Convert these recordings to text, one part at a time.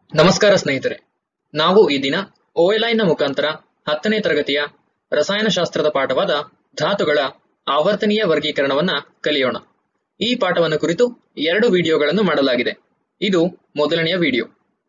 ನಮಸ್ಕಾರ ಸ್ನೇಹಿತರೆ ನಾವು ಈ ದಿನ ಓಎಲ್ಐನ ಮುಖಾಂತರ ಹತ್ತನೇ ತರಗತಿಯ ರಸಾಯನಶಾಸ್ತ್ರದ ಪಾಠವಾದ ಧಾತುಗಳ ಆವರ್ತನೀಯ ವರ್ಗೀಕರಣವನ್ನ ಕಲಿಯೋಣ ಈ ಪಾಠವನ್ನು ಕುರಿತು ಎರಡು ವಿಡಿಯೋಗಳನ್ನು ಮಾಡಲಾಗಿದೆ ಇದು ಮೊದಲನೆಯ ವಿಡಿಯೋ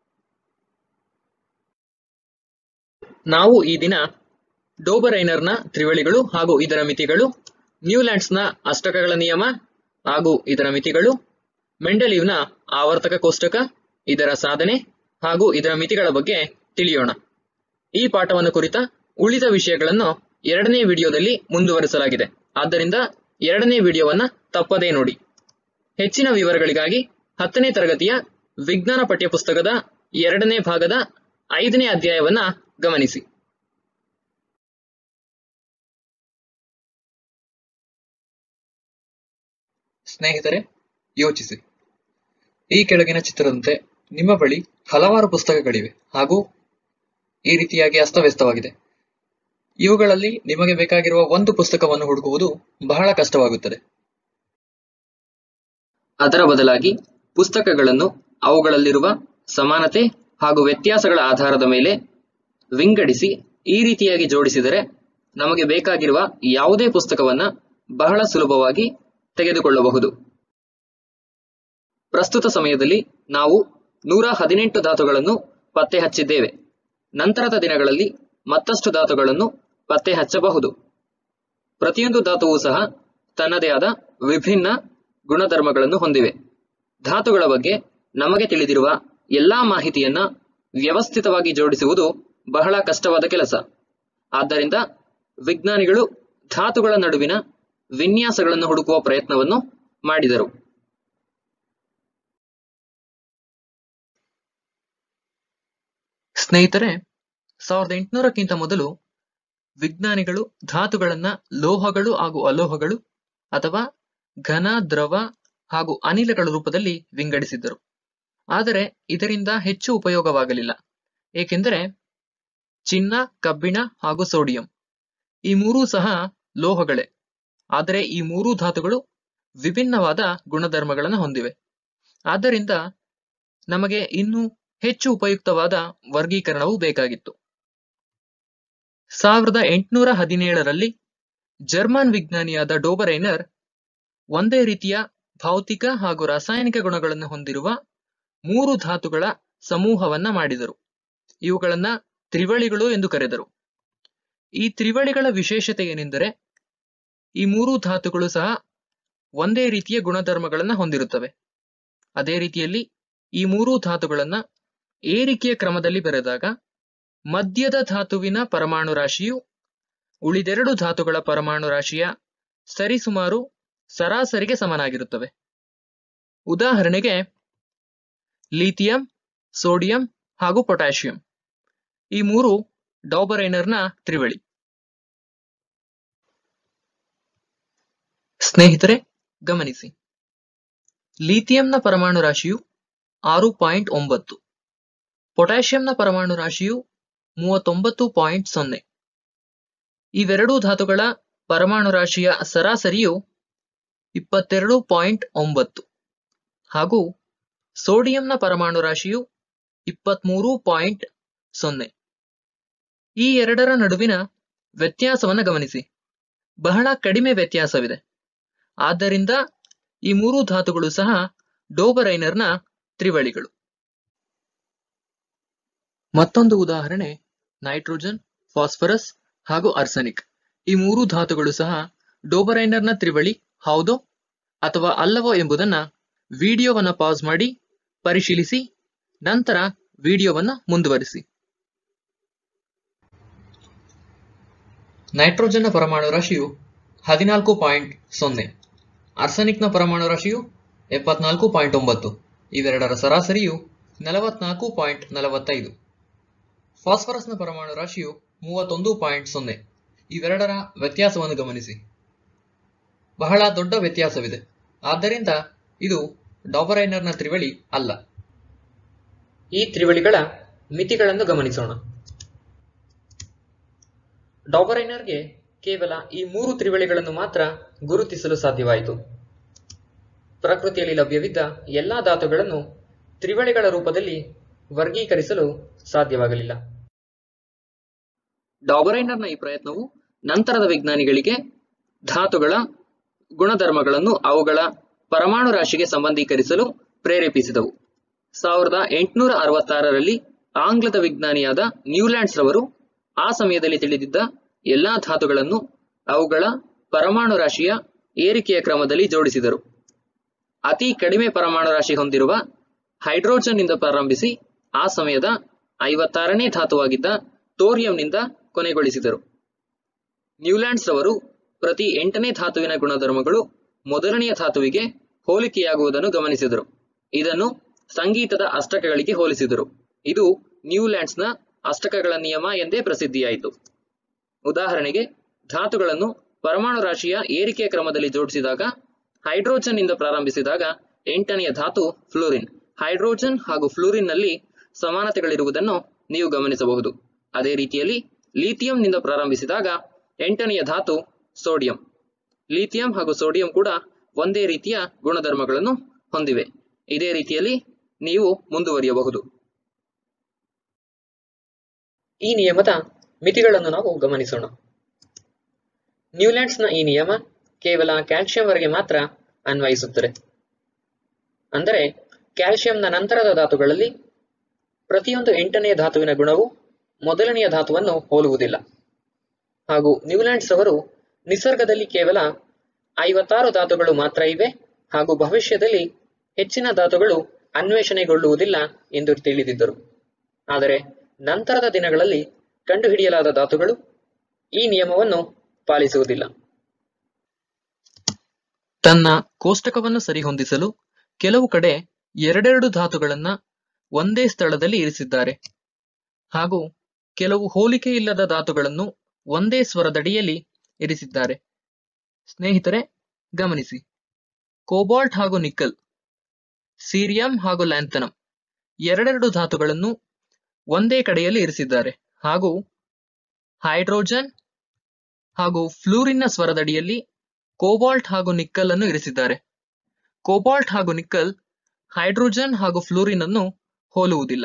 ನಾವು ಈ ದಿನ ಡೋಬರೈನರ್ನ ತ್ರಿವಳಿಗಳು ಹಾಗೂ ಇದರ ಮಿತಿಗಳು ನ್ಯೂಲ್ಯಾಂಡ್ಸ್ನ ಅಷ್ಟಕಗಳ ನಿಯಮ ಹಾಗೂ ಇದರ ಮಿತಿಗಳು ಮೆಂಡಲೀವ್ನ ಆವರ್ತಕ ಕೋಷ್ಟಕ ಇದರ ಸಾಧನೆ ಹಾಗೂ ಇದರ ಮಿತಿಗಳ ಬಗ್ಗೆ ತಿಳಿಯೋಣ ಈ ಪಾಠವನ್ನು ಕುರಿತ ಉಳಿದ ವಿಷಯಗಳನ್ನು ಎರಡನೇ ವಿಡಿಯೋದಲ್ಲಿ ಮುಂದುವರಿಸಲಾಗಿದೆ ಆದ್ದರಿಂದ ಎರಡನೇ ವಿಡಿಯೋವನ್ನ ತಪ್ಪದೇ ನೋಡಿ ಹೆಚ್ಚಿನ ವಿವರಗಳಿಗಾಗಿ ಹತ್ತನೇ ತರಗತಿಯ ವಿಜ್ಞಾನ ಪಠ್ಯಪುಸ್ತಕದ ಎರಡನೇ ಭಾಗದ ಐದನೇ ಅಧ್ಯಾಯವನ್ನ ಗಮನಿಸಿ ಸ್ನೇಹಿತರೆ ಯೋಚಿಸಿ ಈ ಕೆಳಗಿನ ಚಿತ್ರದಂತೆ ನಿಮ್ಮ ಬಳಿ ಹಲವಾರು ಪುಸ್ತಕಗಳಿವೆ ಹಾಗೂ ಈ ರೀತಿಯಾಗಿ ಅಸ್ತವ್ಯಸ್ತವಾಗಿದೆ ಇವುಗಳಲ್ಲಿ ನಿಮಗೆ ಬೇಕಾಗಿರುವ ಒಂದು ಪುಸ್ತಕವನ್ನು ಹುಡುಕುವುದು ಬಹಳ ಕಷ್ಟವಾಗುತ್ತದೆ ಅದರ ಬದಲಾಗಿ ಪುಸ್ತಕಗಳನ್ನು ಅವುಗಳಲ್ಲಿರುವ ಸಮಾನತೆ ಹಾಗೂ ವ್ಯತ್ಯಾಸಗಳ ಆಧಾರದ ಮೇಲೆ ವಿಂಗಡಿಸಿ ಈ ರೀತಿಯಾಗಿ ಜೋಡಿಸಿದರೆ ನಮಗೆ ಬೇಕಾಗಿರುವ ಯಾವುದೇ ಪುಸ್ತಕವನ್ನ ಬಹಳ ಸುಲಭವಾಗಿ ತೆಗೆದುಕೊಳ್ಳಬಹುದು ಪ್ರಸ್ತುತ ಸಮಯದಲ್ಲಿ ನಾವು ನೂರ ಹದಿನೆಂಟು ಧಾತುಗಳನ್ನು ಪತ್ತೆ ಹಚ್ಚಿದ್ದೇವೆ ನಂತರದ ದಿನಗಳಲ್ಲಿ ಮತ್ತಷ್ಟು ಧಾತುಗಳನ್ನು ಪತ್ತೆ ಹಚ್ಚಬಹುದು ಪ್ರತಿಯೊಂದು ಧಾತುವು ಸಹ ತನ್ನದೇ ಆದ ವಿಭಿನ್ನ ಗುಣಧರ್ಮಗಳನ್ನು ಹೊಂದಿವೆ ಧಾತುಗಳ ಬಗ್ಗೆ ನಮಗೆ ತಿಳಿದಿರುವ ಎಲ್ಲಾ ಮಾಹಿತಿಯನ್ನ ವ್ಯವಸ್ಥಿತವಾಗಿ ಜೋಡಿಸುವುದು ಬಹಳ ಕಷ್ಟವಾದ ಕೆಲಸ ಆದ್ದರಿಂದ ವಿಜ್ಞಾನಿಗಳು ಧಾತುಗಳ ನಡುವಿನ ವಿನ್ಯಾಸಗಳನ್ನು ಹುಡುಕುವ ಪ್ರಯತ್ನವನ್ನು ಮಾಡಿದರು ಸ್ನೇಹಿತರೆ ಸಾವಿರದ ಎಂಟುನೂರಕ್ಕಿಂತ ಮೊದಲು ವಿಜ್ಞಾನಿಗಳು ಧಾತುಗಳನ್ನ ಲೋಹಗಳು ಹಾಗೂ ಅಲೋಹಗಳು ಅಥವಾ ಘನ ದ್ರವ ಹಾಗೂ ಅನಿಲಗಳ ರೂಪದಲ್ಲಿ ವಿಂಗಡಿಸಿದ್ದರು ಆದರೆ ಇದರಿಂದ ಹೆಚ್ಚು ಉಪಯೋಗವಾಗಲಿಲ್ಲ ಏಕೆಂದರೆ ಚಿನ್ನ ಕಬ್ಬಿಣ ಹಾಗೂ ಸೋಡಿಯಂ ಈ ಮೂರೂ ಸಹ ಲೋಹಗಳೇ ಆದರೆ ಈ ಮೂರೂ ಧಾತುಗಳು ವಿಭಿನ್ನವಾದ ಗುಣಧರ್ಮಗಳನ್ನು ಹೊಂದಿವೆ ಆದ್ದರಿಂದ ನಮಗೆ ಇನ್ನೂ ಹೆಚ್ಚು ಉಪಯುಕ್ತವಾದ ವರ್ಗೀಕರಣವು ಬೇಕಾಗಿತ್ತು ಸಾವಿರದ ಎಂಟುನೂರ ಹದಿನೇಳರಲ್ಲಿ ಜರ್ಮನ್ ವಿಜ್ಞಾನಿಯಾದ ಡೋಬರೈನರ್ ಒಂದೇ ರೀತಿಯ ಭೌತಿಕ ಹಾಗೂ ರಾಸಾಯನಿಕ ಗುಣಗಳನ್ನು ಹೊಂದಿರುವ ಮೂರು ಧಾತುಗಳ ಸಮೂಹವನ್ನ ಮಾಡಿದರು ಇವುಗಳನ್ನ ತ್ರಿವಳಿಗಳು ಎಂದು ಕರೆದರು ಈ ತ್ರಿವಳಿಗಳ ವಿಶೇಷತೆ ಏನೆಂದರೆ ಈ ಮೂರು ಧಾತುಗಳು ಸಹ ಒಂದೇ ರೀತಿಯ ಗುಣಧರ್ಮಗಳನ್ನ ಹೊಂದಿರುತ್ತವೆ ಅದೇ ರೀತಿಯಲ್ಲಿ ಈ ಮೂರು ಧಾತುಗಳನ್ನ ಏರಿಕೆಯ ಕ್ರಮದಲ್ಲಿ ಬರೆದಾಗ ಮಧ್ಯದ ಧಾತುವಿನ ಪರಮಾಣು ರಾಶಿಯು ಉಳಿದೆರಡು ಧಾತುಗಳ ಪರಮಾಣು ರಾಶಿಯ ಸರಿಸುಮಾರು ಸರಾಸರಿಗೆ ಸಮನಾಗಿರುತ್ತವೆ ಉದಾಹರಣೆಗೆ ಲಿಥಿಯಂ ಸೋಡಿಯಂ ಹಾಗೂ ಪೊಟ್ಯಾಷಿಯಂ ಈ ಮೂರು ಡಾಬರೈನರ್ನ ತ್ರಿವಳಿ ಸ್ನೇಹಿತರೆ ಗಮನಿಸಿ ಲಿಥಿಯಂನ ಪರಮಾಣು ರಾಶಿಯು ಆರು ಪಾಯಿಂಟ್ ಒಂಬತ್ತು ಪೊಟ್ಯಾಷಿಯಂನ ಪರಮಾಣು ರಾಶಿಯು ಮೂವತ್ತೊಂಬತ್ತು ಪಾಯಿಂಟ್ ಸೊನ್ನೆ ಇವೆರಡೂ ಧಾತುಗಳ ಪರಮಾಣು ರಾಶಿಯ ಸರಾಸರಿಯು ಇಪ್ಪತ್ತೆರಡು ಪಾಯಿಂಟ್ ಒಂಬತ್ತು ಹಾಗೂ ಸೋಡಿಯಂನ ಪರಮಾಣು ರಾಶಿಯು ಇಪ್ಪತ್ಮೂರು ಪಾಯಿಂಟ್ ಸೊನ್ನೆ ಈ ಎರಡರ ನಡುವಿನ ವ್ಯತ್ಯಾಸವನ್ನು ಗಮನಿಸಿ ಬಹಳ ಕಡಿಮೆ ವ್ಯತ್ಯಾಸವಿದೆ ಆದ್ದರಿಂದ ಈ ಮೂರು ಧಾತುಗಳು ಸಹ ಡೋಬರೈನರ್ನ ತ್ರಿವಳಿಗಳು ಮತ್ತೊಂದು ಉದಾಹರಣೆ ನೈಟ್ರೋಜನ್ ಫಾಸ್ಫರಸ್ ಹಾಗೂ ಅರ್ಸನಿಕ್ ಈ ಮೂರು ಧಾತುಗಳು ಸಹ ಡೋಬರೈನರ್ನ ತ್ರಿವಳಿ ಹೌದೋ ಅಥವಾ ಅಲ್ಲವೋ ಎಂಬುದನ್ನ ವಿಡಿಯೋವನ್ನ ಪಾಸ್ ಮಾಡಿ ಪರಿಶೀಲಿಸಿ ನಂತರ ವಿಡಿಯೋವನ್ನ ಮುಂದುವರಿಸಿ ನೈಟ್ರೋಜನ್ನ ಪರಮಾಣು ರಾಶಿಯು ಹದಿನಾಲ್ಕು ಪಾಯಿಂಟ್ ಸೊನ್ನೆ ಆರ್ಸನಿಕ್ನ ಪರಮಾಣು ರಾಶಿಯು ಎಪ್ಪತ್ನಾಲ್ಕು ಪಾಯಿಂಟ್ ಒಂಬತ್ತು ಇವೆರಡರ ಸರಾಸರಿಯು ನಲವತ್ನಾಲ್ಕು ಪಾಯಿಂಟ್ ನಲವತ್ತೈದು ಫಾಸ್ಫರಸ್ನ ಪರಮಾಣು ರಾಶಿಯು ಮೂವತ್ತೊಂದು ಪಾಯಿಂಟ್ ಸೊನ್ನೆ ಇವೆರಡರ ವ್ಯತ್ಯಾಸವನ್ನು ಗಮನಿಸಿ ಬಹಳ ದೊಡ್ಡ ವ್ಯತ್ಯಾಸವಿದೆ ಆದ್ದರಿಂದ ಇದು ಡಾಬರೈನರ್ನ ತ್ರಿವಳಿ ಅಲ್ಲ ಈ ತ್ರಿವಳಿಗಳ ಮಿತಿಗಳನ್ನು ಗಮನಿಸೋಣ ಡಾಬರೈನರ್ಗೆ ಕೇವಲ ಈ ಮೂರು ತ್ರಿವಳಿಗಳನ್ನು ಮಾತ್ರ ಗುರುತಿಸಲು ಸಾಧ್ಯವಾಯಿತು ಪ್ರಕೃತಿಯಲ್ಲಿ ಲಭ್ಯವಿದ್ದ ಎಲ್ಲಾ ಧಾತುಗಳನ್ನು ತ್ರಿವಳಿಗಳ ರೂಪದಲ್ಲಿ ವರ್ಗೀಕರಿಸಲು ಸಾಧ್ಯವಾಗಲಿಲ್ಲ ಡಾಬರೈನರ್ನ ಈ ಪ್ರಯತ್ನವು ನಂತರದ ವಿಜ್ಞಾನಿಗಳಿಗೆ ಧಾತುಗಳ ಗುಣಧರ್ಮಗಳನ್ನು ಅವುಗಳ ಪರಮಾಣು ರಾಶಿಗೆ ಸಂಬಂಧೀಕರಿಸಲು ಪ್ರೇರೇಪಿಸಿದವು ಸಾವಿರದ ಎಂಟುನೂರ ಅರವತ್ತಾರರಲ್ಲಿ ಆಂಗ್ಲದ ವಿಜ್ಞಾನಿಯಾದ ನ್ಯೂಲ್ಯಾಂಡ್ಸ್ ರವರು ಆ ಸಮಯದಲ್ಲಿ ತಿಳಿದಿದ್ದ ಎಲ್ಲಾ ಧಾತುಗಳನ್ನು ಅವುಗಳ ಪರಮಾಣು ರಾಶಿಯ ಏರಿಕೆಯ ಕ್ರಮದಲ್ಲಿ ಜೋಡಿಸಿದರು ಅತಿ ಕಡಿಮೆ ಪರಮಾಣು ರಾಶಿ ಹೊಂದಿರುವ ಹೈಡ್ರೋಜನ್ ನಿಂದ ಪ್ರಾರಂಭಿಸಿ ಆ ಸಮಯದ ಐವತ್ತಾರನೇ ಧಾತುವಾಗಿದ್ದ ಥೋರಿಯಂನಿಂದ ಕೊನೆಗೊಳಿಸಿದರು ನ್ಯೂಲ್ಯಾಂಡ್ಸ್ ರವರು ಪ್ರತಿ ಎಂಟನೇ ಧಾತುವಿನ ಗುಣಧರ್ಮಗಳು ಮೊದಲನೆಯ ಧಾತುವಿಗೆ ಹೋಲಿಕೆಯಾಗುವುದನ್ನು ಗಮನಿಸಿದರು ಇದನ್ನು ಸಂಗೀತದ ಅಷ್ಟಕಗಳಿಗೆ ಹೋಲಿಸಿದರು ಇದು ನ್ಯೂಲ್ಯಾಂಡ್ಸ್ನ ಅಷ್ಟಕಗಳ ನಿಯಮ ಎಂದೇ ಪ್ರಸಿದ್ಧಿಯಾಯಿತು ಉದಾಹರಣೆಗೆ ಧಾತುಗಳನ್ನು ಪರಮಾಣು ರಾಶಿಯ ಏರಿಕೆಯ ಕ್ರಮದಲ್ಲಿ ಜೋಡಿಸಿದಾಗ ಹೈಡ್ರೋಜನ್ ನಿಂದ ಪ್ರಾರಂಭಿಸಿದಾಗ ಎಂಟನೆಯ ಧಾತು ಫ್ಲೋರಿನ್ ಹೈಡ್ರೋಜನ್ ಹಾಗೂ ಫ್ಲೂರಿನ್ನಲ್ಲಿ ಸಮಾನತೆಗಳಿರುವುದನ್ನು ನೀವು ಗಮನಿಸಬಹುದು ಅದೇ ರೀತಿಯಲ್ಲಿ ಲಿಥಿಯಂನಿಂದ ಪ್ರಾರಂಭಿಸಿದಾಗ ಎಂಟನೆಯ ಧಾತು ಸೋಡಿಯಂ ಲಿಥಿಯಂ ಹಾಗೂ ಸೋಡಿಯಂ ಕೂಡ ಒಂದೇ ರೀತಿಯ ಗುಣಧರ್ಮಗಳನ್ನು ಹೊಂದಿವೆ ಇದೇ ರೀತಿಯಲ್ಲಿ ನೀವು ಮುಂದುವರಿಯಬಹುದು ಈ ನಿಯಮದ ಮಿತಿಗಳನ್ನು ನಾವು ಗಮನಿಸೋಣ ನ್ಯೂಲ್ಯಾಂಡ್ಸ್ನ ಈ ನಿಯಮ ಕೇವಲ ಕ್ಯಾಲ್ಸಿಯಂವರೆಗೆ ಮಾತ್ರ ಅನ್ವಯಿಸುತ್ತದೆ ಅಂದರೆ ಕ್ಯಾಲ್ಸಿಯಂನ ನಂತರದ ಧಾತುಗಳಲ್ಲಿ ಪ್ರತಿಯೊಂದು ಎಂಟನೆಯ ಧಾತುವಿನ ಗುಣವು ಮೊದಲನೆಯ ಧಾತುವನ್ನು ಹೋಲುವುದಿಲ್ಲ ಹಾಗೂ ನ್ಯೂಲ್ಯಾಂಡ್ಸ್ ಅವರು ನಿಸರ್ಗದಲ್ಲಿ ಕೇವಲ ಐವತ್ತಾರು ಧಾತುಗಳು ಮಾತ್ರ ಇವೆ ಹಾಗೂ ಭವಿಷ್ಯದಲ್ಲಿ ಹೆಚ್ಚಿನ ಧಾತುಗಳು ಅನ್ವೇಷಣೆಗೊಳ್ಳುವುದಿಲ್ಲ ಎಂದು ತಿಳಿದಿದ್ದರು ಆದರೆ ನಂತರದ ದಿನಗಳಲ್ಲಿ ಕಂಡುಹಿಡಿಯಲಾದ ಧಾತುಗಳು ಈ ನಿಯಮವನ್ನು ಪಾಲಿಸುವುದಿಲ್ಲ ತನ್ನ ಕೋಷ್ಟಕವನ್ನು ಸರಿಹೊಂದಿಸಲು ಕೆಲವು ಕಡೆ ಎರಡೆರಡು ಧಾತುಗಳನ್ನ ಒಂದೇ ಸ್ಥಳದಲ್ಲಿ ಇರಿಸಿದ್ದಾರೆ ಹಾಗೂ ಕೆಲವು ಹೋಲಿಕೆ ಇಲ್ಲದ ಧಾತುಗಳನ್ನು ಒಂದೇ ಸ್ವರದಡಿಯಲ್ಲಿ ಇರಿಸಿದ್ದಾರೆ ಸ್ನೇಹಿತರೆ ಗಮನಿಸಿ ಕೋಬಾಲ್ಟ್ ಹಾಗೂ ನಿಕ್ಕಲ್ ಸೀರಿಯಂ ಹಾಗೂ ಲ್ಯಾಂಥನಂ ಎರಡೆರಡು ಧಾತುಗಳನ್ನು ಒಂದೇ ಕಡೆಯಲ್ಲಿ ಇರಿಸಿದ್ದಾರೆ ಹಾಗೂ ಹೈಡ್ರೋಜನ್ ಹಾಗೂ ಫ್ಲೂರಿನ್ನ ಸ್ವರದಡಿಯಲ್ಲಿ ಕೋಬಾಲ್ಟ್ ಹಾಗೂ ನಿಕ್ಕಲ್ ಅನ್ನು ಇರಿಸಿದ್ದಾರೆ ಕೋಬಾಲ್ಟ್ ಹಾಗೂ ನಿಕ್ಕಲ್ ಹೈಡ್ರೋಜನ್ ಹಾಗೂ ಫ್ಲೂರಿನ್ ಅನ್ನು ಹೋಲುವುದಿಲ್ಲ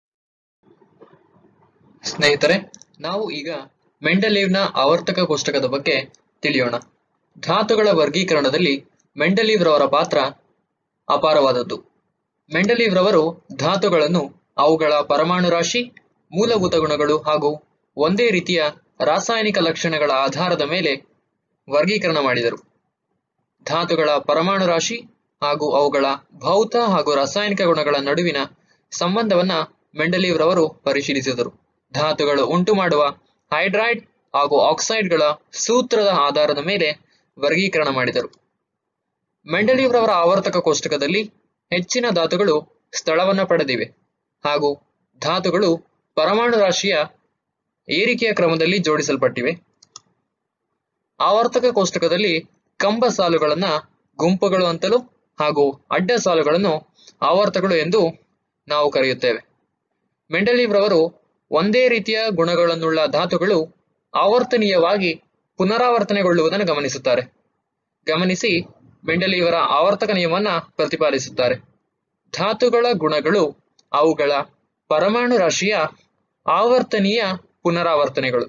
ಸ್ನೇಹಿತರೆ ನಾವು ಈಗ ಮೆಂಡಲೀವ್ನ ಆವರ್ತಕ ಕೋಷ್ಟಕದ ಬಗ್ಗೆ ತಿಳಿಯೋಣ ಧಾತುಗಳ ವರ್ಗೀಕರಣದಲ್ಲಿ ಮೆಂಡಲೀವ್ ರವರ ಪಾತ್ರ ಅಪಾರವಾದದ್ದು ಮೆಂಡಲೀವ್ ರವರು ಧಾತುಗಳನ್ನು ಅವುಗಳ ಪರಮಾಣು ರಾಶಿ ಮೂಲಭೂತ ಗುಣಗಳು ಹಾಗೂ ಒಂದೇ ರೀತಿಯ ರಾಸಾಯನಿಕ ಲಕ್ಷಣಗಳ ಆಧಾರದ ಮೇಲೆ ವರ್ಗೀಕರಣ ಮಾಡಿದರು ಧಾತುಗಳ ಪರಮಾಣು ರಾಶಿ ಹಾಗೂ ಅವುಗಳ ಭೌತ ಹಾಗೂ ರಾಸಾಯನಿಕ ಗುಣಗಳ ನಡುವಿನ ಸಂಬಂಧವನ್ನ ಮೆಂಡಲೀವ್ ರವರು ಪರಿಶೀಲಿಸಿದರು ಧಾತುಗಳು ಉಂಟು ಮಾಡುವ ಹೈಡ್ರೈಡ್ ಹಾಗೂ ಆಕ್ಸೈಡ್ಗಳ ಸೂತ್ರದ ಆಧಾರದ ಮೇಲೆ ವರ್ಗೀಕರಣ ಮಾಡಿದರು ಮೆಂಡಲೀವ್ ರವರ ಆವರ್ತಕ ಕೋಷ್ಟಕದಲ್ಲಿ ಹೆಚ್ಚಿನ ಧಾತುಗಳು ಸ್ಥಳವನ್ನು ಪಡೆದಿವೆ ಹಾಗೂ ಧಾತುಗಳು ಪರಮಾಣು ರಾಶಿಯ ಏರಿಕೆಯ ಕ್ರಮದಲ್ಲಿ ಜೋಡಿಸಲ್ಪಟ್ಟಿವೆ ಆವರ್ತಕ ಕೋಷ್ಟಕದಲ್ಲಿ ಕಂಬ ಸಾಲುಗಳನ್ನ ಗುಂಪುಗಳು ಅಂತಲೂ ಹಾಗೂ ಅಡ್ಡ ಸಾಲುಗಳನ್ನು ಆವರ್ತಗಳು ಎಂದು ನಾವು ಕರೆಯುತ್ತೇವೆ ಮೆಂಡಲೀವ್ ರವರು ಒಂದೇ ರೀತಿಯ ಗುಣಗಳನ್ನುಳ್ಳ ಧಾತುಗಳು ಆವರ್ತನೀಯವಾಗಿ ಪುನರಾವರ್ತನೆಗೊಳ್ಳುವುದನ್ನು ಗಮನಿಸುತ್ತಾರೆ ಗಮನಿಸಿ ಮೆಂಡಲೀವರ ಆವರ್ತಕ ನಿಯಮವನ್ನ ಪ್ರತಿಪಾದಿಸುತ್ತಾರೆ ಧಾತುಗಳ ಗುಣಗಳು ಅವುಗಳ ಪರಮಾಣು ರಾಶಿಯ ಆವರ್ತನೀಯ ಪುನರಾವರ್ತನೆಗಳು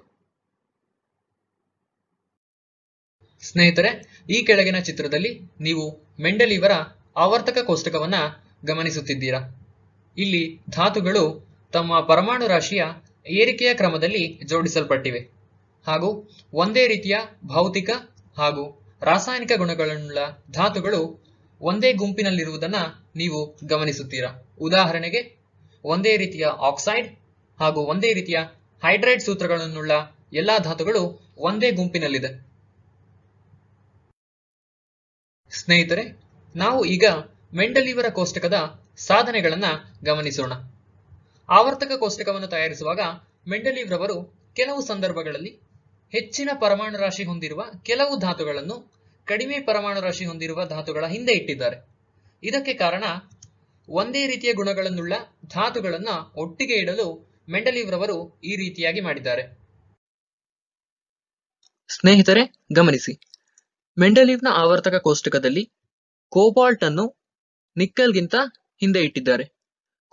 ಸ್ನೇಹಿತರೆ ಈ ಕೆಳಗಿನ ಚಿತ್ರದಲ್ಲಿ ನೀವು ಮೆಂಡಲೀವರ ಆವರ್ತಕ ಕೋಷ್ಟಕವನ್ನ ಗಮನಿಸುತ್ತಿದ್ದೀರಾ ಇಲ್ಲಿ ಧಾತುಗಳು ತಮ್ಮ ಪರಮಾಣು ರಾಶಿಯ ಏರಿಕೆಯ ಕ್ರಮದಲ್ಲಿ ಜೋಡಿಸಲ್ಪಟ್ಟಿವೆ ಹಾಗೂ ಒಂದೇ ರೀತಿಯ ಭೌತಿಕ ಹಾಗೂ ರಾಸಾಯನಿಕ ಗುಣಗಳುಳ್ಳ ಧಾತುಗಳು ಒಂದೇ ಗುಂಪಿನಲ್ಲಿರುವುದನ್ನ ನೀವು ಗಮನಿಸುತ್ತೀರಾ ಉದಾಹರಣೆಗೆ ಒಂದೇ ರೀತಿಯ ಆಕ್ಸೈಡ್ ಹಾಗೂ ಒಂದೇ ರೀತಿಯ ಹೈಡ್ರೈಡ್ ಸೂತ್ರಗಳನ್ನುಳ್ಳ ಎಲ್ಲಾ ಧಾತುಗಳು ಒಂದೇ ಗುಂಪಿನಲ್ಲಿದೆ ಸ್ನೇಹಿತರೆ ನಾವು ಈಗ ಮೆಂಡಲೀವರ ಕೋಷ್ಟಕದ ಸಾಧನೆಗಳನ್ನ ಗಮನಿಸೋಣ ಆವರ್ತಕ ಕೋಷ್ಟಕವನ್ನು ತಯಾರಿಸುವಾಗ ಮೆಂಡಲೀವ್ ರವರು ಕೆಲವು ಸಂದರ್ಭಗಳಲ್ಲಿ ಹೆಚ್ಚಿನ ಪರಮಾಣು ರಾಶಿ ಹೊಂದಿರುವ ಕೆಲವು ಧಾತುಗಳನ್ನು ಕಡಿಮೆ ಪರಮಾಣು ರಾಶಿ ಹೊಂದಿರುವ ಧಾತುಗಳ ಹಿಂದೆ ಇಟ್ಟಿದ್ದಾರೆ ಇದಕ್ಕೆ ಕಾರಣ ಒಂದೇ ರೀತಿಯ ಗುಣಗಳನ್ನುಳ್ಳ ಧಾತುಗಳನ್ನ ಒಟ್ಟಿಗೆ ಇಡಲು ಮೆಂಡಲೀವ್ ರವರು ಈ ರೀತಿಯಾಗಿ ಮಾಡಿದ್ದಾರೆ ಸ್ನೇಹಿತರೆ ಗಮನಿಸಿ ಮೆಂಡಲೀವ್ನ ಆವರ್ತಕ ಕೋಷ್ಟಕದಲ್ಲಿ ಕೋಬಾಲ್ಟ್ ಅನ್ನು ನಿಕ್ಕಲ್ಗಿಂತ ಹಿಂದೆ ಇಟ್ಟಿದ್ದಾರೆ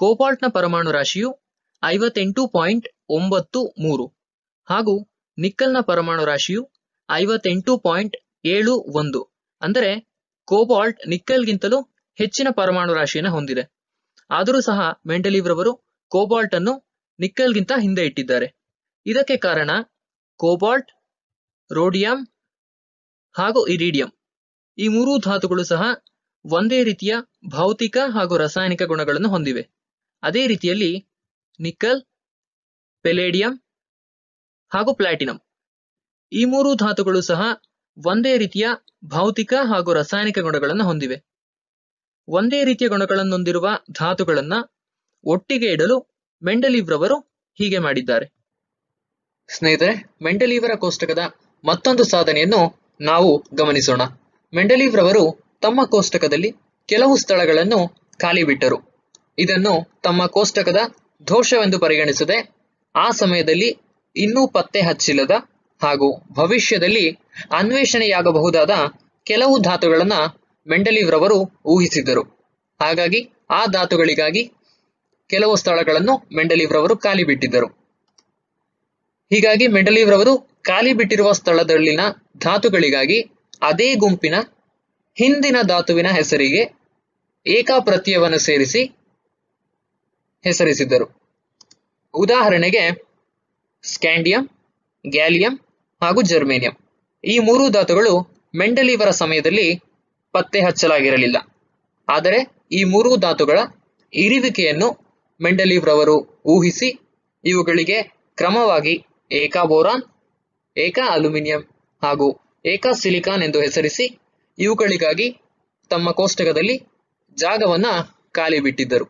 ಕೋಬಾಲ್ಟ್ನ ಪರಮಾಣು ರಾಶಿಯು ಐವತ್ತೆಂಟು ಪಾಯಿಂಟ್ ಒಂಬತ್ತು ಮೂರು ಹಾಗೂ ನಿಕ್ಕಲ್ನ ಪರಮಾಣು ರಾಶಿಯು ಐವತ್ತೆಂಟು ಪಾಯಿಂಟ್ ಏಳು ಒಂದು ಅಂದರೆ ಕೋಬಾಲ್ಟ್ ನಿಕ್ಕಲ್ಗಿಂತಲೂ ಹೆಚ್ಚಿನ ಪರಮಾಣು ರಾಶಿಯನ್ನು ಹೊಂದಿದೆ ಆದರೂ ಸಹ ಮೆಂಡಲೀವ್ ರವರು ಕೋಬಾಲ್ಟ್ ಅನ್ನು ನಿಕ್ಕಲ್ಗಿಂತ ಹಿಂದೆ ಇಟ್ಟಿದ್ದಾರೆ ಇದಕ್ಕೆ ಕಾರಣ ಕೋಬಾಲ್ಟ್ ರೋಡಿಯಂ ಹಾಗೂ ಇರಿಡಿಯಂ ಈ ಮೂರೂ ಧಾತುಗಳು ಸಹ ಒಂದೇ ರೀತಿಯ ಭೌತಿಕ ಹಾಗೂ ರಾಸಾಯನಿಕ ಗುಣಗಳನ್ನು ಹೊಂದಿವೆ ಅದೇ ರೀತಿಯಲ್ಲಿ ನಿಕ್ಕಲ್ ಪೆಲೇಡಿಯಂ ಹಾಗೂ ಪ್ಲಾಟಿನಂ ಈ ಮೂರು ಧಾತುಗಳು ಸಹ ಒಂದೇ ರೀತಿಯ ಭೌತಿಕ ಹಾಗೂ ರಾಸಾಯನಿಕ ಗುಣಗಳನ್ನು ಹೊಂದಿವೆ ಒಂದೇ ರೀತಿಯ ಗುಣಗಳನ್ನು ಹೊಂದಿರುವ ಧಾತುಗಳನ್ನ ಒಟ್ಟಿಗೆ ಇಡಲು ಮೆಂಡಲೀವ್ ರವರು ಹೀಗೆ ಮಾಡಿದ್ದಾರೆ ಸ್ನೇಹಿತರೆ ಮೆಂಡಲೀವರ ಕೋಷ್ಟಕದ ಮತ್ತೊಂದು ಸಾಧನೆಯನ್ನು ನಾವು ಗಮನಿಸೋಣ ಮೆಂಡಲೀವ್ ರವರು ತಮ್ಮ ಕೋಷ್ಟಕದಲ್ಲಿ ಕೆಲವು ಸ್ಥಳಗಳನ್ನು ಖಾಲಿ ಬಿಟ್ಟರು ಇದನ್ನು ತಮ್ಮ ಕೋಷ್ಟಕದ ದೋಷವೆಂದು ಪರಿಗಣಿಸದೆ ಆ ಸಮಯದಲ್ಲಿ ಇನ್ನೂ ಪತ್ತೆ ಹಚ್ಚಿಲ್ಲದ ಹಾಗೂ ಭವಿಷ್ಯದಲ್ಲಿ ಅನ್ವೇಷಣೆಯಾಗಬಹುದಾದ ಕೆಲವು ಧಾತುಗಳನ್ನ ಮೆಂಡಲೀವ್ ರವರು ಊಹಿಸಿದ್ದರು ಹಾಗಾಗಿ ಆ ಧಾತುಗಳಿಗಾಗಿ ಕೆಲವು ಸ್ಥಳಗಳನ್ನು ಮೆಂಡಲೀವ್ ರವರು ಖಾಲಿ ಬಿಟ್ಟಿದ್ದರು ಹೀಗಾಗಿ ಮೆಂಡಲೀವ್ ರವರು ಖಾಲಿ ಬಿಟ್ಟಿರುವ ಸ್ಥಳದಲ್ಲಿನ ಧಾತುಗಳಿಗಾಗಿ ಅದೇ ಗುಂಪಿನ ಹಿಂದಿನ ಧಾತುವಿನ ಹೆಸರಿಗೆ ಏಕಪ್ರತ್ಯಯವನ್ನು ಸೇರಿಸಿ ಹೆಸರಿಸಿದ್ದರು ಉದಾಹರಣೆಗೆ ಸ್ಕ್ಯಾಂಡಿಯಂ ಗ್ಯಾಲಿಯಂ ಹಾಗೂ ಜರ್ಮೇನಿಯಂ ಈ ಮೂರು ಧಾತುಗಳು ಮೆಂಡಲೀವರ ಸಮಯದಲ್ಲಿ ಪತ್ತೆ ಹಚ್ಚಲಾಗಿರಲಿಲ್ಲ ಆದರೆ ಈ ಮೂರು ಧಾತುಗಳ ಇರುವಿಕೆಯನ್ನು ಮೆಂಡಲೀವ್ ರವರು ಊಹಿಸಿ ಇವುಗಳಿಗೆ ಕ್ರಮವಾಗಿ ಏಕಾ ಬೋರಾನ್ ಏಕಾ ಅಲ್ಯೂಮಿನಿಯಂ ಹಾಗೂ ಏಕಾ ಸಿಲಿಕಾನ್ ಎಂದು ಹೆಸರಿಸಿ ಇವುಗಳಿಗಾಗಿ ತಮ್ಮ ಕೋಷ್ಟಕದಲ್ಲಿ ಜಾಗವನ್ನ ಖಾಲಿ ಬಿಟ್ಟಿದ್ದರು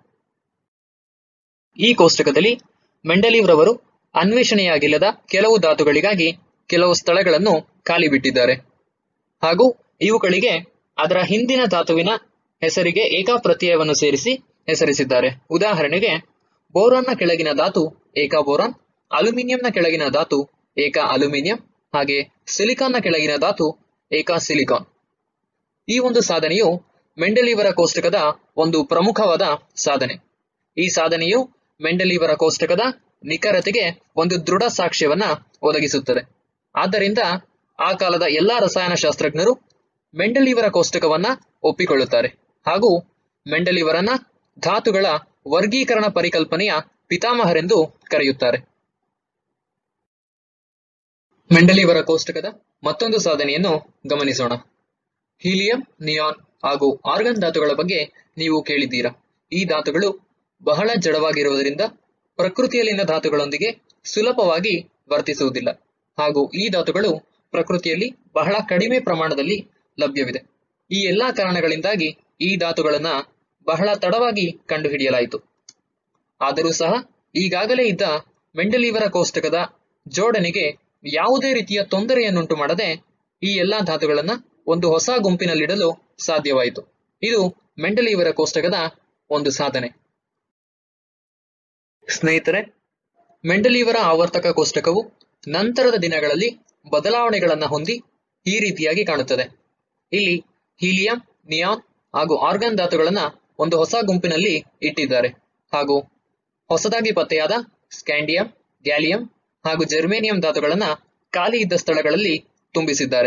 ಈ ಕೋಷ್ಟಕದಲ್ಲಿ ಮೆಂಡಲೀವ್ ರವರು ಅನ್ವೇಷಣೆಯಾಗಿಲ್ಲದ ಕೆಲವು ಧಾತುಗಳಿಗಾಗಿ ಕೆಲವು ಸ್ಥಳಗಳನ್ನು ಖಾಲಿ ಬಿಟ್ಟಿದ್ದಾರೆ ಹಾಗೂ ಇವುಗಳಿಗೆ ಅದರ ಹಿಂದಿನ ಧಾತುವಿನ ಹೆಸರಿಗೆ ಏಕಪ್ರತ್ಯಯವನ್ನು ಸೇರಿಸಿ ಹೆಸರಿಸಿದ್ದಾರೆ ಉದಾಹರಣೆಗೆ ಬೋರಾನ್ನ ಕೆಳಗಿನ ಧಾತು ಏಕಾ ಬೋರಾನ್ ಅಲ್ಯೂಮಿನಿಯಂನ ಕೆಳಗಿನ ಧಾತು ಏಕಾ ಅಲ್ಯೂಮಿನಿಯಂ ಹಾಗೆ ಸಿಲಿಕಾನ್ನ ಕೆಳಗಿನ ಧಾತು ಏಕಾ ಸಿಲಿಕಾನ್ ಈ ಒಂದು ಸಾಧನೆಯು ಮೆಂಡಲೀವರ ಕೋಷ್ಟಕದ ಒಂದು ಪ್ರಮುಖವಾದ ಸಾಧನೆ ಈ ಸಾಧನೆಯು ಮೆಂಡಲೀವರ ಕೋಷ್ಟಕದ ನಿಖರತೆಗೆ ಒಂದು ದೃಢ ಸಾಕ್ಷ್ಯವನ್ನ ಒದಗಿಸುತ್ತದೆ ಆದ್ದರಿಂದ ಆ ಕಾಲದ ಎಲ್ಲಾ ರಸಾಯನಶಾಸ್ತ್ರಜ್ಞರು ಮೆಂಡಲೀವರ ಕೋಷ್ಟಕವನ್ನ ಒಪ್ಪಿಕೊಳ್ಳುತ್ತಾರೆ ಹಾಗೂ ಮೆಂಡಲೀವರನ್ನ ಧಾತುಗಳ ವರ್ಗೀಕರಣ ಪರಿಕಲ್ಪನೆಯ ಪಿತಾಮಹರೆಂದು ಕರೆಯುತ್ತಾರೆ ಮೆಂಡಲೀವರ ಕೋಷ್ಟಕದ ಮತ್ತೊಂದು ಸಾಧನೆಯನ್ನು ಗಮನಿಸೋಣ ಹೀಲಿಯಂ ನಿಯಾನ್ ಹಾಗೂ ಆರ್ಗನ್ ಧಾತುಗಳ ಬಗ್ಗೆ ನೀವು ಕೇಳಿದ್ದೀರಾ ಈ ಧಾತುಗಳು ಬಹಳ ಜಡವಾಗಿರುವುದರಿಂದ ಪ್ರಕೃತಿಯಲ್ಲಿನ ಧಾತುಗಳೊಂದಿಗೆ ಸುಲಭವಾಗಿ ವರ್ತಿಸುವುದಿಲ್ಲ ಹಾಗೂ ಈ ಧಾತುಗಳು ಪ್ರಕೃತಿಯಲ್ಲಿ ಬಹಳ ಕಡಿಮೆ ಪ್ರಮಾಣದಲ್ಲಿ ಲಭ್ಯವಿದೆ ಈ ಎಲ್ಲಾ ಕಾರಣಗಳಿಂದಾಗಿ ಈ ಧಾತುಗಳನ್ನ ಬಹಳ ತಡವಾಗಿ ಕಂಡುಹಿಡಿಯಲಾಯಿತು ಆದರೂ ಸಹ ಈಗಾಗಲೇ ಇದ್ದ ಮೆಂಡಲೀವರ ಕೋಷ್ಟಕದ ಜೋಡಣೆಗೆ ಯಾವುದೇ ರೀತಿಯ ತೊಂದರೆಯನ್ನುಂಟು ಮಾಡದೆ ಈ ಎಲ್ಲಾ ಧಾತುಗಳನ್ನ ಒಂದು ಹೊಸ ಗುಂಪಿನಲ್ಲಿಡಲು ಸಾಧ್ಯವಾಯಿತು ಇದು ಮೆಂಡಲೀವರ ಕೋಷ್ಟಕದ ಒಂದು ಸಾಧನೆ ಸ್ನೇಹಿತರೆ ಮೆಂಡಲೀವರ ಆವರ್ತಕ ಕೋಷ್ಟಕವು ನಂತರದ ದಿನಗಳಲ್ಲಿ ಬದಲಾವಣೆಗಳನ್ನ ಹೊಂದಿ ಈ ರೀತಿಯಾಗಿ ಕಾಣುತ್ತದೆ ಇಲ್ಲಿ ಹೀಲಿಯಂ ನಿಯಾನ್ ಹಾಗೂ ಆರ್ಗನ್ ಧಾತುಗಳನ್ನ ಒಂದು ಹೊಸ ಗುಂಪಿನಲ್ಲಿ ಇಟ್ಟಿದ್ದಾರೆ ಹಾಗೂ ಹೊಸದಾಗಿ ಪತ್ತೆಯಾದ ಸ್ಕ್ಯಾಂಡಿಯಂ ಗ್ಯಾಲಿಯಂ ಹಾಗೂ ಜರ್ಮೇನಿಯಂ ಧಾತುಗಳನ್ನ ಖಾಲಿ ಇದ್ದ ಸ್ಥಳಗಳಲ್ಲಿ ತುಂಬಿಸಿದ್ದಾರೆ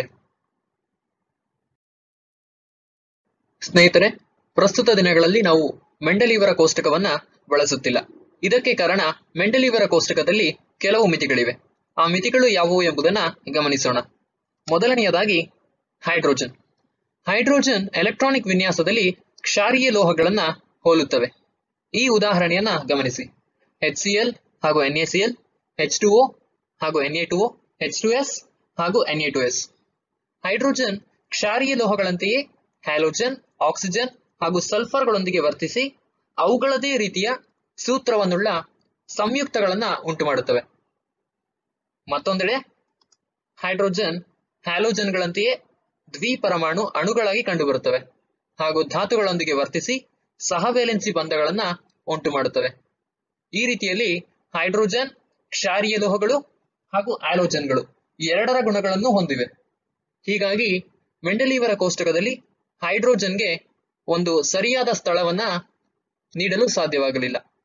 ಸ್ನೇಹಿತರೆ ಪ್ರಸ್ತುತ ದಿನಗಳಲ್ಲಿ ನಾವು ಮೆಂಡಲೀವರ ಕೋಷ್ಟಕವನ್ನ ಬಳಸುತ್ತಿಲ್ಲ ಇದಕ್ಕೆ ಕಾರಣ ಮೆಂಡಲೀವರ ಕೋಷ್ಟಕದಲ್ಲಿ ಕೆಲವು ಮಿತಿಗಳಿವೆ ಆ ಮಿತಿಗಳು ಯಾವುವು ಎಂಬುದನ್ನ ಗಮನಿಸೋಣ ಮೊದಲನೆಯದಾಗಿ ಹೈಡ್ರೋಜನ್ ಹೈಡ್ರೋಜನ್ ಎಲೆಕ್ಟ್ರಾನಿಕ್ ವಿನ್ಯಾಸದಲ್ಲಿ ಕ್ಷಾರೀಯ ಲೋಹಗಳನ್ನ ಹೋಲುತ್ತವೆ ಈ ಉದಾಹರಣೆಯನ್ನ ಗಮನಿಸಿ ಎಚ್ ಸಿ ಎಲ್ ಹಾಗೂ N A C L H two O ಹಾಗೂ N A two O H two S ಹಾಗೂ N A two S hydrogen ಕ್ಷಾರೀಯ ಲೋಹಗಳಂತೆಯೇ ಹ್ಯಾಲೋಜನ್ ಆಕ್ಸಿಜನ್ ಹಾಗೂ ಸಲ್ಫರ್ಗಳೊಂದಿಗೆ ವರ್ತಿಸಿ ಅವುಗಳದೇ ರೀತಿಯ ಸೂತ್ರವನ್ನುಳ್ಳ ಸಂಯುಕ್ತಗಳನ್ನ ಉಂಟು ಮಾಡುತ್ತವೆ ಮತ್ತೊಂದೆಡೆ ಹೈಡ್ರೋಜನ್ ಹ್ಯಾಲೋಜನ್ಗಳಂತೆಯೇ ದ್ವಿಪರಮಾಣು ಅಣುಗಳಾಗಿ ಕಂಡುಬರುತ್ತವೆ ಹಾಗೂ ಧಾತುಗಳೊಂದಿಗೆ ವರ್ತಿಸಿ ಸಹವೇಲೆನ್ಸಿ ಬಂಧಗಳನ್ನ ಉಂಟು ಮಾಡುತ್ತವೆ ಈ ರೀತಿಯಲ್ಲಿ ಹೈಡ್ರೋಜನ್ ಕ್ಷಾರೀಯ ಲೋಹಗಳು ಹಾಗೂ ಆಲೋಜನ್ಗಳು ಎರಡರ ಗುಣಗಳನ್ನು ಹೊಂದಿವೆ ಹೀಗಾಗಿ ಮೆಂಡಲೀವರ ಕೋಷ್ಟಕದಲ್ಲಿ ಹೈಡ್ರೋಜನ್ಗೆ ಒಂದು ಸರಿಯಾದ ಸ್ಥಳವನ್ನ ನೀಡಲು ಸಾಧ್ಯವಾಗಲಿಲ್ಲ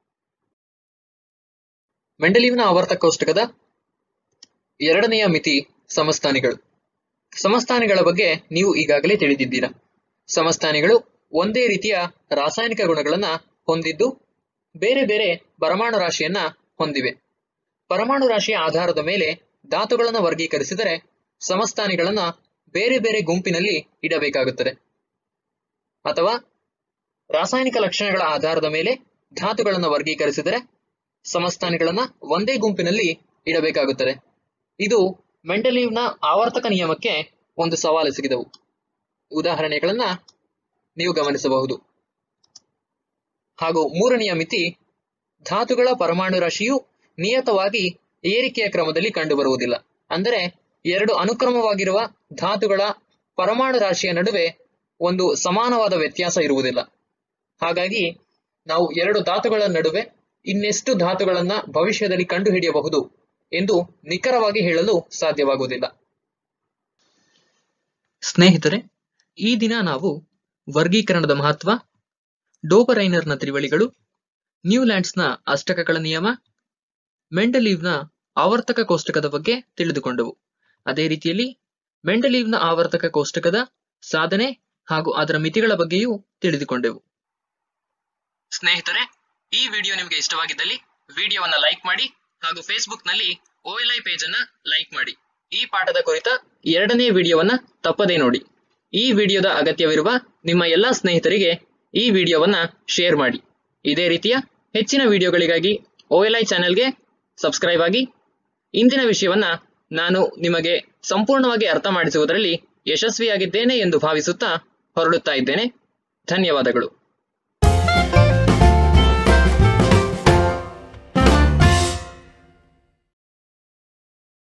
ಮೆಂಡಲೀವ್ನ ಆವರ್ತಕ ಕೋಷ್ಟಕದ ಎರಡನೆಯ ಮಿತಿ ಸಮಸ್ಥಾನಿಗಳು ಸಮಸ್ಥಾನಿಗಳ ಬಗ್ಗೆ ನೀವು ಈಗಾಗಲೇ ತಿಳಿದಿದ್ದೀರಾ ಸಮಸ್ಥಾನಿಗಳು ಒಂದೇ ರೀತಿಯ ರಾಸಾಯನಿಕ ಗುಣಗಳನ್ನ ಹೊಂದಿದ್ದು ಬೇರೆ ಬೇರೆ ಪರಮಾಣು ರಾಶಿಯನ್ನ ಹೊಂದಿವೆ ಪರಮಾಣು ರಾಶಿಯ ಆಧಾರದ ಮೇಲೆ ಧಾತುಗಳನ್ನು ವರ್ಗೀಕರಿಸಿದರೆ ಸಮಸ್ಥಾನಿಗಳನ್ನ ಬೇರೆ ಬೇರೆ ಗುಂಪಿನಲ್ಲಿ ಇಡಬೇಕಾಗುತ್ತದೆ ಅಥವಾ ರಾಸಾಯನಿಕ ಲಕ್ಷಣಗಳ ಆಧಾರದ ಮೇಲೆ ಧಾತುಗಳನ್ನು ವರ್ಗೀಕರಿಸಿದರೆ ಸಮಸ್ಥಾನಿಗಳನ್ನ ಒಂದೇ ಗುಂಪಿನಲ್ಲಿ ಇಡಬೇಕಾಗುತ್ತದೆ ಇದು ಮೆಂಡಲೀವ್ನ ಆವರ್ತಕ ನಿಯಮಕ್ಕೆ ಒಂದು ಸವಾಲು ಸಿಗಿದವು ಉದಾಹರಣೆಗಳನ್ನ ನೀವು ಗಮನಿಸಬಹುದು ಹಾಗೂ ಮೂರನೆಯ ಮಿತಿ ಧಾತುಗಳ ಪರಮಾಣು ರಾಶಿಯು ನಿಯತವಾಗಿ ಏರಿಕೆಯ ಕ್ರಮದಲ್ಲಿ ಕಂಡುಬರುವುದಿಲ್ಲ ಅಂದರೆ ಎರಡು ಅನುಕ್ರಮವಾಗಿರುವ ಧಾತುಗಳ ಪರಮಾಣು ರಾಶಿಯ ನಡುವೆ ಒಂದು ಸಮಾನವಾದ ವ್ಯತ್ಯಾಸ ಇರುವುದಿಲ್ಲ ಹಾಗಾಗಿ ನಾವು ಎರಡು ಧಾತುಗಳ ನಡುವೆ ಇನ್ನೆಷ್ಟು ಧಾತುಗಳನ್ನ ಭವಿಷ್ಯದಲ್ಲಿ ಕಂಡುಹಿಡಿಯಬಹುದು ಎಂದು ನಿಖರವಾಗಿ ಹೇಳಲು ಸಾಧ್ಯವಾಗುವುದಿಲ್ಲ ಸ್ನೇಹಿತರೆ ಈ ದಿನ ನಾವು ವರ್ಗೀಕರಣದ ಮಹತ್ವ ಡೋಬರೈನರ್ನ ತ್ರಿವಳಿಗಳು ನ್ಯೂಲ್ಯಾಂಡ್ಸ್ನ ಅಷ್ಟಕಗಳ ನಿಯಮ ಮೆಂಡಲೀವ್ನ ಆವರ್ತಕ ಕೋಷ್ಟಕದ ಬಗ್ಗೆ ತಿಳಿದುಕೊಂಡವು ಅದೇ ರೀತಿಯಲ್ಲಿ ಮೆಂಡಲೀವ್ನ ಆವರ್ತಕ ಕೋಷ್ಟಕದ ಸಾಧನೆ ಹಾಗೂ ಅದರ ಮಿತಿಗಳ ಬಗ್ಗೆಯೂ ತಿಳಿದುಕೊಂಡೆವು ಸ್ನೇಹಿತರೆ ಈ ವಿಡಿಯೋ ನಿಮಗೆ ಇಷ್ಟವಾಗಿದ್ದಲ್ಲಿ ವಿಡಿಯೋವನ್ನ ಲೈಕ್ ಮಾಡಿ ಹಾಗೂ ಫೇಸ್ಬುಕ್ ನಲ್ಲಿ ಓಎಲ್ಐ ಪೇಜ್ ಅನ್ನ ಲೈಕ್ ಮಾಡಿ ಈ ಪಾಠದ ಕುರಿತ ಎರಡನೇ ವಿಡಿಯೋವನ್ನ ತಪ್ಪದೇ ನೋಡಿ ಈ ವಿಡಿಯೋದ ಅಗತ್ಯವಿರುವ ನಿಮ್ಮ ಎಲ್ಲಾ ಸ್ನೇಹಿತರಿಗೆ ಈ ವಿಡಿಯೋವನ್ನ ಶೇರ್ ಮಾಡಿ ಇದೇ ರೀತಿಯ ಹೆಚ್ಚಿನ ವಿಡಿಯೋಗಳಿಗಾಗಿ ಓಎಲ್ಐ ಚಾನೆಲ್ಗೆ ಸಬ್ಸ್ಕ್ರೈಬ್ ಆಗಿ ಇಂದಿನ ವಿಷಯವನ್ನ ನಾನು ನಿಮಗೆ ಸಂಪೂರ್ಣವಾಗಿ ಅರ್ಥ ಮಾಡಿಸುವುದರಲ್ಲಿ ಯಶಸ್ವಿಯಾಗಿದ್ದೇನೆ ಎಂದು ಭಾವಿಸುತ್ತಾ ಹೊರಡುತ್ತಾ ಇದ್ದೇನೆ ಧನ್ಯವಾದಗಳು